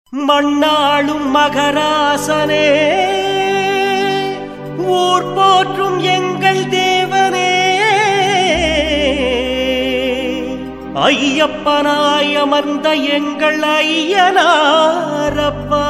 மண்ணாளும் மகராசனே ஊர் போற்றும் எங்கள் தேவனே ஐயப்பனாய் அமர்ந்த எங்கள் ஐயனாரப்பா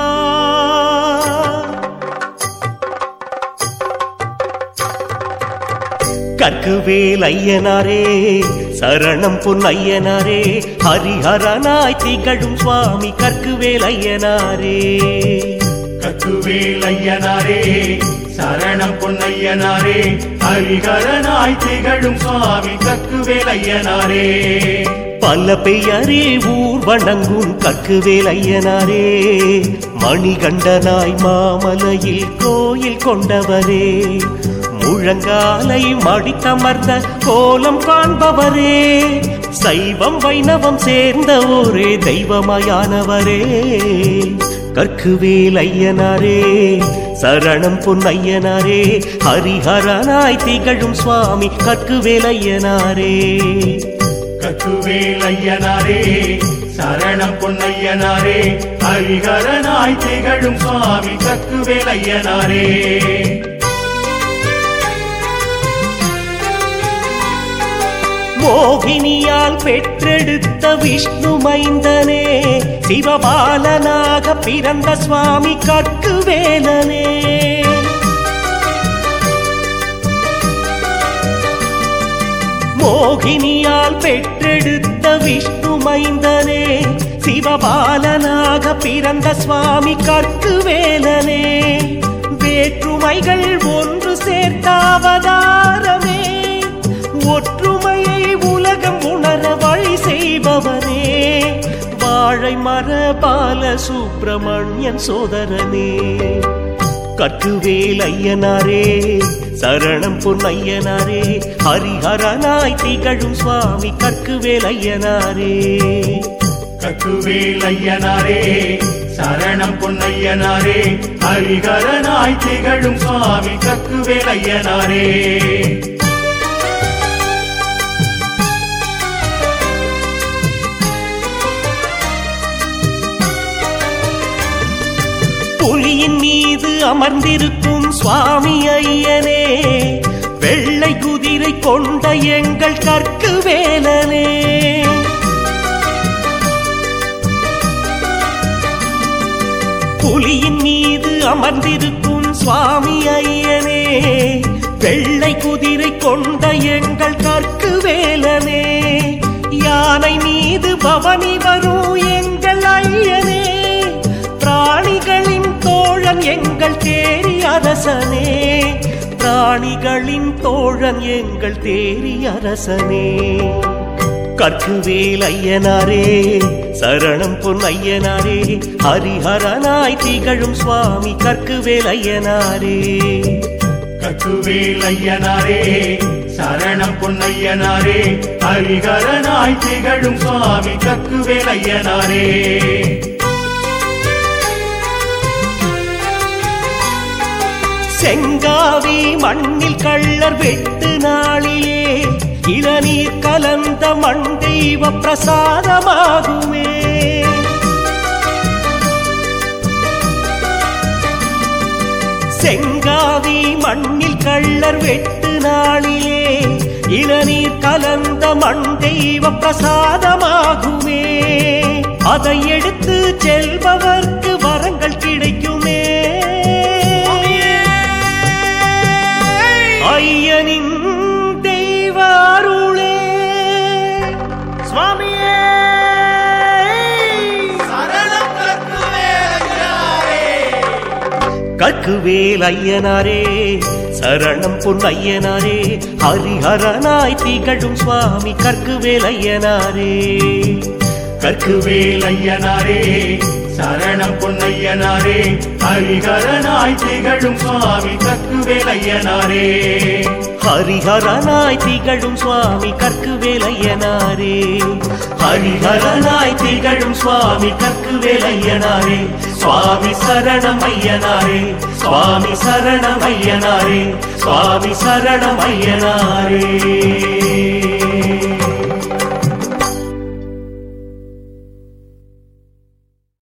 கற்குவேல் ஐயனாரே சரணம் பொன் ஐயனாரே ஹரிஹரனாய் திகழும் சுவாமி கற்குவேல் ஐயனாரே கத்துவேல் ஐயனாரே சரணம் பொன்னையனாரே ஹரிகரனாய் திகழும் சுவாமி கக்குவேல் ஐயனாரே பல பெயரே ஊர் வணங்கும் கற்குவேல் ஐயனாரே மணிகண்டனாய் மாமலையில் கோயில் கொண்டவரே முழங்காலை மடித்தமர்ந்த கோலம் காண்பவரே சைவம் வைணவம் சேர்ந்த ஒரே தெய்வமயானவரே கற்குவேல் ஐயனாரே சரணம் பொன் ஐயனாரே ஹரிஹரனாய் திகழும் சுவாமி கற்குவேல் ஐயனாரே கத்துவேல் ஐயனாரே சரணம் பொன்னையனாரே ஹரிகரனாய் திகழும் சுவாமி கக்குவேல் ஐயனாரே மோகினியால் பெற்றெடுத்த விஷ்ணு மைந்தனே சிவபாலனாக பிறந்த சுவாமி கற்கு வேலனே மோகினியால் பெற்றெடுத்த விஷ்ணு மைந்தனே சிவபாலனாக பிறந்த சுவாமி கற்கு வேலனே வேற்றுமைகள் ஒன்று சேர்த்த அவதாரமே ஒற்றுமையை உலகம் உணர வழி செய்பவனே வாழை மர பால சுப்பிரமணியன் சோதரனே கட்டுவேல் ஐயனாரே சரணம் பொன் ஐயனாரே ஹரிஹரனாய் திகழும் சுவாமி கற்குவேல் ஐயனாரே கத்துவேல் ஐயனாரே சரணம் பொன்னையனாரே ஹரிகரனாய் திகழும் சுவாமி கக்குவேல் ஐயனாரே புலியின் மீது அமர்ந்திருக்கும் சுவாமி ஐயனே வெள்ளை குதிரை கொண்ட எங்கள் கற்கு வேலனே புலியின் மீது அமர்ந்திருக்கும் சுவாமி ஐயனே வெள்ளை குதிரை கொண்ட எங்கள் கற்கு வேலனே யானை மீது பவனி வரும் எங்கள் ஐயனே பிராணிகளின் தோழன் எங்கள் தேரி அரசனே பிராணிகளின் தோழன் எங்கள் தேரி அரசனே கற்குவேல் ஐயனாரே சரணம் பொன் ஐயனாரே ஹரிஹரனாய் திகழும் சுவாமி கற்குவேல் ஐயனாரே கத்துவேல் ஐயனாரே சரணம் பொன்னையனாரே ஹரிகரனாய் திகழும் சுவாமி கக்குவேல் ஐயனாரே செங்காவி மண்ணில் கள்ளர் வெட்டு நாளிலே இளநீர் கலந்த மண் தெய்வ பிரசாதமாகுமே செங்காவி மண்ணில் கள்ளர் வெட்டு நாளிலே இளநீர் கலந்த மண் தெய்வ பிரசாதமாகுமே அதை எடுத்து செல்பவர்க்கு வரங்கள் கிடைக்குமே ஐயனின் தெய்வ அருளே சுவாமியே கற்குவேல் ஐயனாரே சரணம் பொன் ஐயனாரே ஹரிஹரனாய் திகழும் சுவாமி கற்குவேல் ஐயனாரே கற்குவேல் ஐயனாரே சரணம் பொன்னையனாரே ஹரிகரனாய் திகழும் சுவாமி கக்குவேல் ஐயனாரே ஹரிஹரனாய் திகழும் சுவாமி கற்குவேல் ஐயனாரே ஹரிஹரனாய் திகழும் சுவாமி கற்குவேல் ஐயனாரே சுவாமி சரணம் ஐயனாரே சுவாமி சரணம் ஐயனாரே சுவாமி சரணம் ஐயனாரே